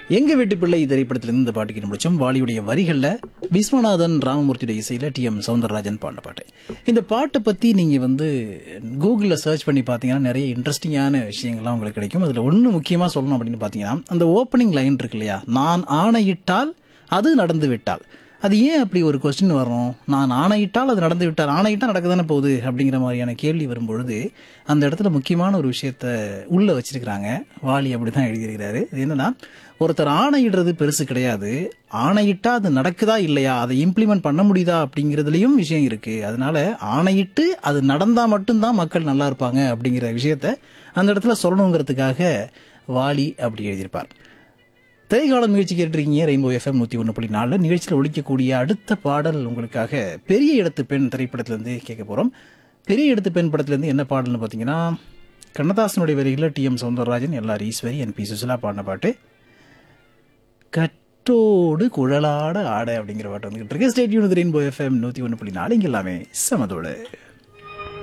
எங்க வீட்டு பிள்ளை திரைப்படத்திலிருந்து இந்த பாட்டு கேட்டு முடிச்சோம் வாலியுடைய வரிகள்ல விஸ்வநாதன் ராமமூர்த்தியுடைய இசையில டி எம் சவுந்தரராஜன் பாடின பாட்டு இந்த பாட்டை பத்தி நீங்க வந்து கூகுளில் சர்ச் பண்ணி பார்த்தீங்கன்னா நிறைய இன்ட்ரெஸ்டிங்கான விஷயங்கள்லாம் உங்களுக்கு கிடைக்கும் அதுல ஒன்று முக்கியமா சொல்லணும் அப்படின்னு பார்த்தீங்கன்னா அந்த ஓப்பனிங் லைன் இருக்கு இல்லையா நான் ஆணையிட்டால் அது நடந்து விட்டால் அது ஏன் அப்படி ஒரு கொஸ்டின் வரும் நான் ஆணையிட்டால் அது நடந்து விட்டால் ஆணையிட்டால் நடக்க தானே போகுது அப்படிங்கிற மாதிரியான கேள்வி வரும்பொழுது அந்த இடத்துல முக்கியமான ஒரு விஷயத்த உள்ள வச்சிருக்கிறாங்க வாலி அப்படி தான் எழுதியிருக்கிறாரு இது என்னன்னா ஒருத்தர் ஆணையிடுறது பெருசு கிடையாது ஆணையிட்டா அது நடக்குதா இல்லையா அதை இம்ப்ளிமெண்ட் பண்ண முடியுதா அப்படிங்கிறதுலயும் விஷயம் இருக்கு அதனால ஆணையிட்டு அது நடந்தா மட்டும்தான் மக்கள் நல்லா இருப்பாங்க அப்படிங்கிற விஷயத்த அந்த இடத்துல சொல்லணுங்கிறதுக்காக வாலி அப்படி எழுதியிருப்பார் திரைக்காலம் நிகழ்ச்சி கேட்டிருக்கீங்க ரெயின்போ எஃப்எம் நூற்றி ஒன்று புள்ளி நாலில் நிகழ்ச்சியில் ஒழிக்கக்கூடிய அடுத்த பாடல் உங்களுக்காக பெரிய இடத்து பெண் திரைப்படத்திலேருந்து கேட்க போகிறோம் பெரிய இடத்து பெண் படத்துலேருந்து என்ன பாடல்னு பார்த்தீங்கன்னா கண்ணதாசனுடைய வரிகளில் டி எம் சௌந்தரராஜன் எல்லார் ஈஸ்வரி என் பி சுசிலா பாடின பாட்டு கட்டோடு குழலாட ஆட அப்படிங்கிற பாட்டு வந்துகிட்டு இருக்கு ஸ்டேட்யூன் ரெயின்போ எஃப்எம் நூற்றி ஒன்று புள்ளி நாலு இங்கே எல்லாமே சமதோடு